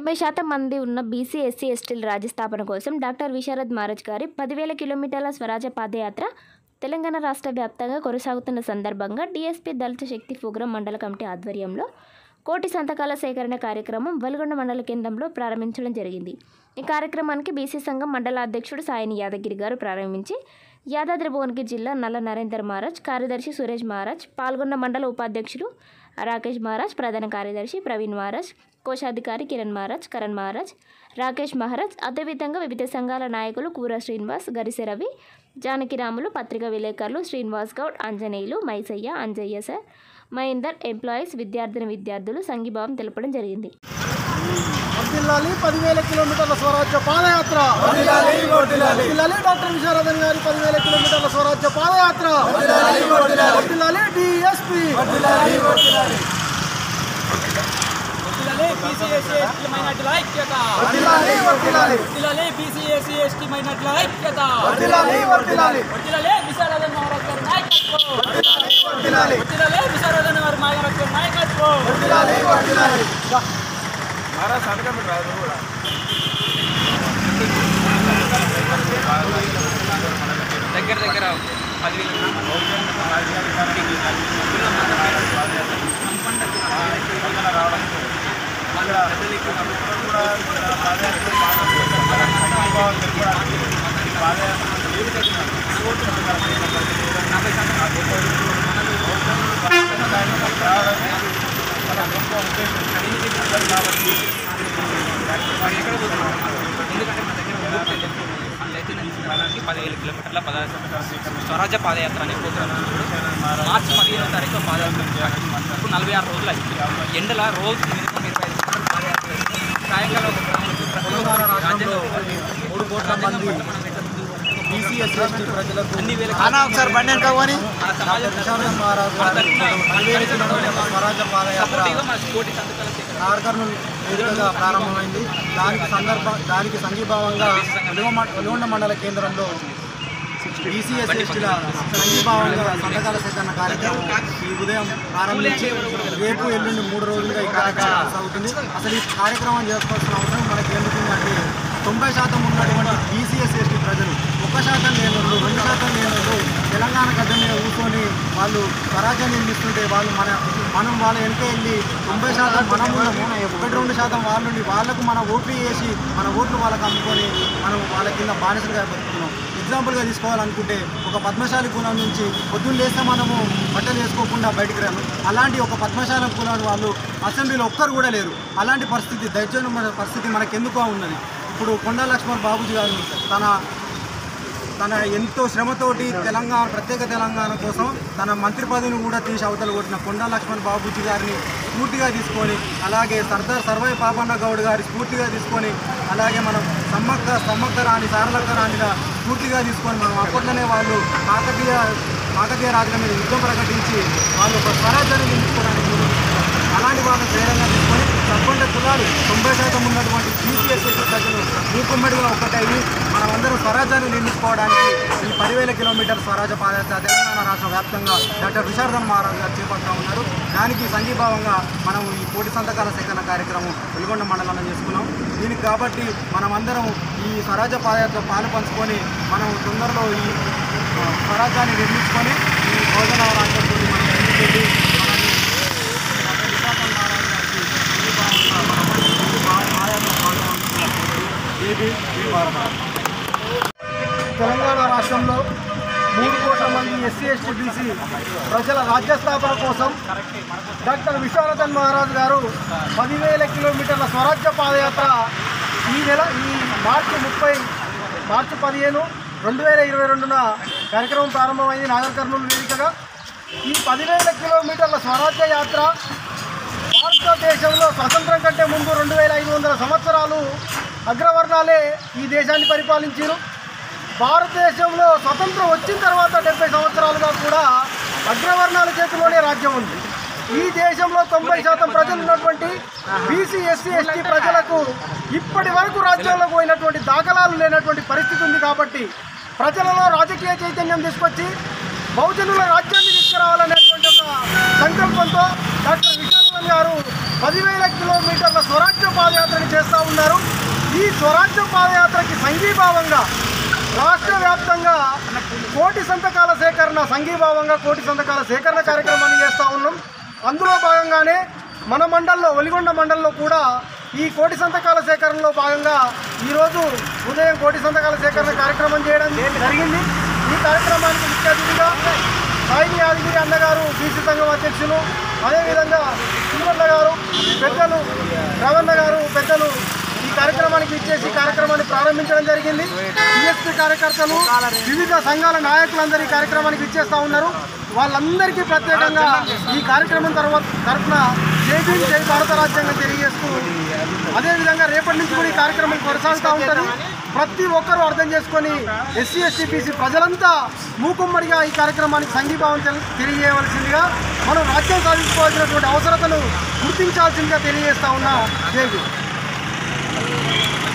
తొంభై శాతం మంది ఉన్న బీసీ ఎస్సీ ఎస్టీల రాజ్య స్థాపన కోసం డాక్టర్ విశారద్ మహారాజ్ గారి పదివేల కిలోమీటర్ల స్వరాజ్య పాదయాత్ర తెలంగాణ రాష్ట్ర వ్యాప్తంగా కొనసాగుతున్న సందర్భంగా డిఎస్పీ దళిత శక్తి ఫోగ్రం మండల కమిటీ ఆధ్వర్యంలో కోటి సంతకాల సేకరణ కార్యక్రమం వెలుగొండ మండల కేంద్రంలో ప్రారంభించడం జరిగింది ఈ కార్యక్రమానికి బీసీ సంఘం మండల అధ్యక్షుడు సాయిని యాదగిరి గారు ప్రారంభించి యాదాద్రి భువనగిరి జిల్లా నల్ల నరేందర్ మహారాజ్ కార్యదర్శి సురేష్ మహారాజ్ పాల్గొన్న మండల ఉపాధ్యక్షుడు రాకేష్ మహారాజ్ ప్రధాన కార్యదర్శి ప్రవీణ్ మహారాజ్ కోశాధికారి కిరణ్ మహారాజ్ కరణ్ మహారాజ్ రాకేష్ మహారాజ్ అదేవిధంగా వివిధ సంఘాల నాయకులు కూర శ్రీనివాస్ గరిసె రవి జానకిరాములు పత్రికా విలేకరులు శ్రీనివాస్ గౌడ్ ఆంజనేయులు మైసయ్య అంజయ్య సార్ మహేందర్ ఎంప్లాయీస్ విద్యార్థిని విద్యార్థులు సంఘీభావం తెలపడం జరిగింది వర్ధిల్లాలి పదివేల కిలోమీటర్ల స్వరాజ్య పాదయాత్ర వర్ధిల్లాలి డాక్టర్ విశారదన్ గారి పదివేల కిలోమీటర్ల స్వరాజ్య పాదయాత్ర వర్ధిల్లాలి డిఎస్పి బీసీఎస్సీ ఎస్టీ మైనార్టీల ఐక్యత వర్ధిల్లాలి వర్ధిల్లాలి వర్తిల్లాలి బీసీఎస్సీ ఎస్టీ మైనార్టీల ఐక్యత వర్ధిల్లాలి వర్ధిల్లాలి వర్తిల్లాలి విశారదన్ మహారాజ్ గారి నాయకత్వం వర్ధిల్లాలి వర్తిల్లాలి విశారదన్ గారి మహారాజ్ గారి నాయకత్వం వర్ధిల్లాలి వర్ధిల్లాలి దగ్గర దగ్గర పదివేల కిలోమీటర్ల పద స్వరాజ్య పాదయాత్ర అనే ప్రోగ్రామ్ మార్చి పదిహేనో తారీఖు పాదయాత్ర ఇప్పుడు నలభై ఆరు రోజులు అయింది ఎండల రోజు మినిమం ఇరవై ఐదు కిలోమీటర్లు పాదయాత్ర చేసి సాయంకాలం ఒక గ్రామం రాజ్యంలో మూడు కోట్ల మంది బీసీ ఎస్సీ ఎస్టీ ప్రజలకు అన్ని వేల ఒకసారి బండి ఎంకని మన సమాజం విశారదన్ మహారాజు గారి పదివేల కిలోమీటర్ల స్వరాజ్య పాదయాత్ర సపోర్టివ్గా మన కోటి సంతకాల సేకరణ నార్కర్నూలు వేదికగా ప్రారంభమైంది దానికి సందర్భ దానికి సంఘీభావంగా వెలుగొండ వెలుగొండ మండల కేంద్రంలో బీసీఎస్ ఎస్టీల సంఘీభావంగా సంతకాల సేకరణ కార్యక్రమం ఈ ఉదయం ప్రారంభించి రేపు ఎల్లుండి మూడు రోజులుగా ఈ కార్యక్రమం కొనసాగుతుంది అసలు ఈ కార్యక్రమం చేసుకోవాల్సిన అవసరం మనకి ఎందుకుందంటే తొంభై శాతం ఉన్నటువంటి బీసీఎస్ ఎస్టీ ప్రజలు ఒక శాతం లేనోళ్ళు రెండు శాతం లేనోళ్ళు తెలంగాణ గడ్డ మీద కూర్చొని వాళ్ళు స్వరాజ్యాన్ని నిర్మిస్తుంటే వాళ్ళు మన మనం వాళ్ళ వెనక వెళ్ళి తొంభై శాతం మనం ఉన్నాము ఒకటి రెండు శాతం వాళ్ళు వాళ్ళకు మన ఓట్లు వేసి మన ఓట్లు వాళ్ళకి అమ్ముకొని మనం వాళ్ళ కింద బానిసలుగా బతుకుతున్నాం ఎగ్జాంపుల్గా తీసుకోవాలనుకుంటే ఒక పద్మశాలి కులం నుంచి పొద్దున్న లేస్తే మనము బట్టలు వేసుకోకుండా బయటికి రాము అలాంటి ఒక పద్మశాలి కులం వాళ్ళు అసెంబ్లీలో ఒక్కరు కూడా లేరు అలాంటి పరిస్థితి దయచేసిన పరిస్థితి మనకెందుకో ఉన్నది ఇప్పుడు కొండా లక్ష్మణ్ బాబుజీ గారు తన తన ఎంతో శ్రమతోటి తెలంగాణ ప్రత్యేక తెలంగాణ కోసం తన మంత్రి పదవిని కూడా తీసి అవతల కొట్టిన కొండా లక్ష్మణ్ బాబుజీ గారిని స్ఫూర్తిగా తీసుకొని అలాగే సర్దార్ సర్వై పాపన్న గౌడ్ గారి స్ఫూర్తిగా తీసుకొని అలాగే మనం సమ్మక్క సమ్మక్క రాణి సారలక్క రాణిగా స్ఫూర్తిగా తీసుకొని మనం అప్పట్లోనే వాళ్ళు కాకతీయ కాకతీయ రాజుల మీద యుద్ధం ప్రకటించి వాళ్ళు ఒక స్వరాజ్యాన్ని నిలుపుకోవడానికి అలాంటి వాళ్ళని ప్రేరణగా తీసుకొని తప్పకుండా కులాలు తొంభై శాతం ఉన్నటువంటి బీసీఎస్సీ ప్రజలు మూకుమ్మడిగా ఒక్కటయ్యి మనమందరం స్వరాజ్యాన్ని నిర్మించుకోవడానికి ఈ పదివేల కిలోమీటర్ స్వరాజ్య పాదయాత్ర తెలంగాణ రాష్ట్ర వ్యాప్తంగా డాక్టర్ విశారదన్ మహారాజ్ గారు చేపడుతూ ఉన్నారు దానికి సంఘీభావంగా మనం ఈ కోటి సంతకాల సేకరణ కార్యక్రమం వెలుగొండ మండలంలో చేసుకున్నాం దీనికి కాబట్టి మనమందరం ఈ స్వరాజ్య పాదయాత్ర పాలు పంచుకొని మనం తొందరలో ఈ ఆ, స్వరాజ్యాన్ని నిర్మించుకొని ఈ భోజన రాజ్యంతో మనం ముందుకెళ్ళి మనల్ని డాక్టర్ విశాఖన్ మహారాజ్ గారికి సంఘీభావంగా మనం ఈ భా- పాదయాత్ర పాల్గొంటున్నాం. AB B Varma. తెలంగాణ రాష్ట్రంలో మూడు కోట్ల మంది ఎస్సీ ఎస్టీ బీసీ ప్రజల రాజ్య స్థాపన కోసం డాక్టర్ విశ్వనాథన్ మహారాజ్ గారు పదివేల కిలోమీటర్ల స్వరాజ్య పాదయాత్ర ఈ నెల ఈ మార్చి ముప్పై మార్చి పదిహేను రెండు వేల ఇరవై రెండున కార్యక్రమం ప్రారంభమైంది నాగర్ కర్నూలు వేదికగా ఈ పదివేల కిలోమీటర్ల స్వరాజ్య యాత్ర భారతదేశంలో స్వతంత్రం కంటే ముందు రెండు వేల ఐదు వందల సంవత్సరాలు అగ్రవర్ణాలే ఈ దేశాన్ని పరిపాలించారు భారతదేశంలో స్వతంత్రం వచ్చిన తర్వాత డెబ్బై సంవత్సరాలుగా కూడా అగ్రవర్ణాల చేతిలోనే రాజ్యం ఉంది ఈ దేశంలో తొంభై శాతం ప్రజలు ఉన్నటువంటి బీసీ ఎస్సీ ఎస్టీ ప్రజలకు ఇప్పటి వరకు రాజ్యంలోకి పోయినటువంటి దాఖలాలు లేనటువంటి పరిస్థితి ఉంది కాబట్టి ప్రజలలో రాజకీయ చైతన్యం తీసుకొచ్చి బహుజనుల రాజ్యాన్ని తీసుకురావాలనేటువంటి ఒక సంకల్పంతో డాక్టర్ విజయనగరం గారు పదివేల కిలోమీటర్ల స్వరాజ్య పాదయాత్రని చేస్తూ ఉన్నారు ఈ స్వరాజ్య పాదయాత్రకి సంఘీభావంగా రాష్ట్ర వ్యాప్తంగా కోటి సంతకాల సేకరణ సంఘీభావంగా కోటి సంతకాల సేకరణ కార్యక్రమాన్ని చేస్తూ ఉన్నాం అందులో భాగంగానే మన మండల్లో ఒలిగొండ మండల్లో కూడా ఈ కోటి సంతకాల సేకరణలో భాగంగా ఈరోజు ఉదయం కోటి సంతకాల సేకరణ కార్యక్రమం చేయడం జరిగింది ఈ కార్యక్రమానికి ముఖ్య అతిథిగా సాయి యాదగిరి అన్నగారు బీసీ సంఘం అధ్యక్షులు అదేవిధంగా సింగర్ల గారు పెద్దలు రవణ గారు పెద్దలు ఈ కార్యక్రమానికి ఇచ్చేసి కార్యక్రమాన్ని ప్రారంభించడం జరిగింది డిఎస్పీ కార్యకర్తలు వివిధ సంఘాల నాయకులందరూ ఈ కార్యక్రమానికి ఇచ్చేస్తా ఉన్నారు వాళ్ళందరికీ ప్రత్యేకంగా ఈ కార్యక్రమం తర్వాత తరఫున జై భీమ్ జై భారత రాజ్యాంగం తెలియజేస్తూ అదేవిధంగా రేపటి నుంచి కూడా ఈ కార్యక్రమం కొనసాగుతూ ఉంటుంది ప్రతి ఒక్కరూ అర్థం చేసుకొని ఎస్సీ ఎస్టీ బీసీ ప్రజలంతా మూకుమ్మడిగా ఈ కార్యక్రమానికి సంఘీభావం తెలి- తెలియజేయవలసిందిగా మనం రాజ్యం సాధించుకోవాల్సినటువంటి అవసరతను గుర్తించాల్సిందిగా తెలియజేస్తా ఉన్నా జై భీమ్